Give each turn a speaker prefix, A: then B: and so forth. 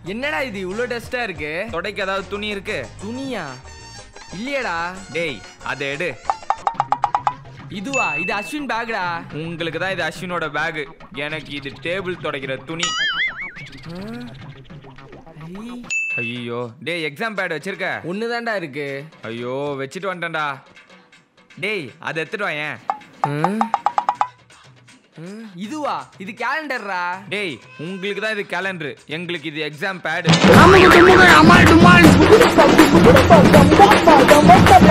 A: என்னடா இது இவ்வளோ டஸ்டா இருக்கு
B: தொடைக்கு ஏதாவது துணி இருக்கு
A: துணியா இல்லையேடா
B: டேய் அதை எடு
A: இதுவா இது அஸ்வின் பேக்டா
B: உங்களுக்கு தான் இது அஸ்வினோட பேகு எனக்கு இது டேபிள் துடைக்கிற துணி ஐயோ டேய் எக்ஸாம் பேட் வச்சிருக்க
A: ஒன்று தான்டா இருக்கு
B: ஐயோ வச்சுட்டு வந்துட்டேன்டா டேய் அதை எடுத்துட்டு வாயேன்
A: ம்? ம், இதுவா இது கேலண்டர்ரா
B: டேய் உங்களுக்கு தான் இது கேலண்டர் எங்களுக்கு இது எக்ஸாம் பேடு
C: அம்முக்கு தும்முக்கு அம்மாள் டும்மாள்